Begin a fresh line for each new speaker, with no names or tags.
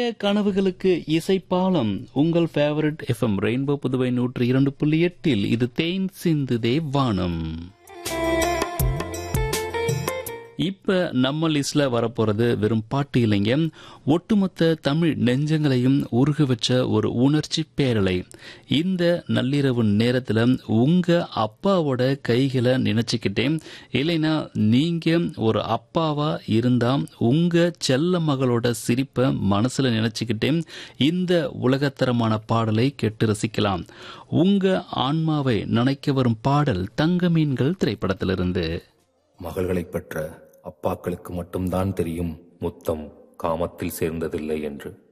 கனவுகளுக்கு இசைப்பாலம் உங்கள் favourite FM rainbow Puduvai நூற்றி இரண்டு புள்ளி எட்டில் இது தேன் சிந்துதே வானம் இப்ப நம்ம லிஸ்ட்ல வரப்போறது வெறும் பாட்டு இல்லைங்க ஒட்டுமொத்த தமிழ் நெஞ்சங்களையும் உருக வச்ச ஒரு உணர்ச்சி பேரலை இந்த நள்ளிரவு நேரத்துல உங்க அப்பாவோட கைகளை நினைச்சுக்கிட்டே இல்லைன்னா நீங்க ஒரு அப்பாவா இருந்தா உங்க செல்ல மகளோட சிரிப்பை மனசுல நினைச்சுக்கிட்டே இந்த உலகத்தரமான பாடலை கேட்டு ரசிக்கலாம் உங்க ஆன்மாவை நினைக்க வரும் பாடல் தங்க மீன்கள் திரைப்படத்திலிருந்து
மகள்களைப் பெற்ற அப்பாக்களுக்கு மட்டும்தான் தெரியும் முத்தம் காமத்தில் சேர்ந்ததில்லை என்று